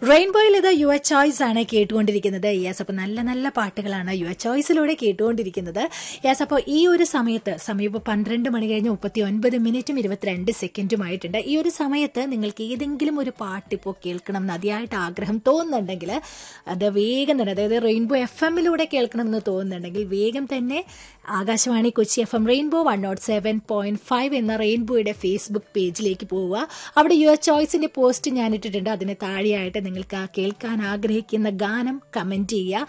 റെയിൻബോയിൽ ഇത് your choice ആണ് കേട്ടുകൊണ്ടിരിക്കുന്നത് യെസ് അപ്പോൾ നല്ല നല്ല പാട്ടുകളാണ് യുവർ ചോയ്സിലൂടെ കേട്ടുകൊണ്ടിരിക്കുന്നത് യെസ് അപ്പോൾ ഈ ഒരു സമയത്ത് സമയം ഇപ്പോൾ പന്ത്രണ്ട് മണി കഴിഞ്ഞ് മുപ്പത്തി ഒൻപത് മിനിറ്റും ഇരുപത്തിരണ്ട് സെക്കൻഡുമായിട്ടുണ്ട് ഈ ഒരു സമയത്ത് നിങ്ങൾക്ക് ഏതെങ്കിലും ഒരു പാട്ട് ഇപ്പോൾ കേൾക്കണം എന്ന് അതിയായിട്ട് ആഗ്രഹം തോന്നുന്നുണ്ടെങ്കിൽ അത് വേഗം തന്നെ അതായത് റെയിൻബോ എഫ് എമ്മിലൂടെ കേൾക്കണം എന്ന് തോന്നുന്നുണ്ടെങ്കിൽ വേഗം തന്നെ Akashvani Kochi F M Rainbow one nought seven point five എന്ന റെയിൻബോയുടെ ഫേസ്ബുക്ക് പേജിലേക്ക് പോവുക അവിടെ യുവർ ചോയ്സിന്റെ പോസ്റ്റ് ഞാൻ ഇട്ടിട്ടുണ്ട് അതിന് താഴെയായിട്ട് നിങ്ങൾക്ക് ആ കേൾക്കാൻ ആഗ്രഹിക്കുന്ന ഗാനം കമന്റ് ചെയ്യുക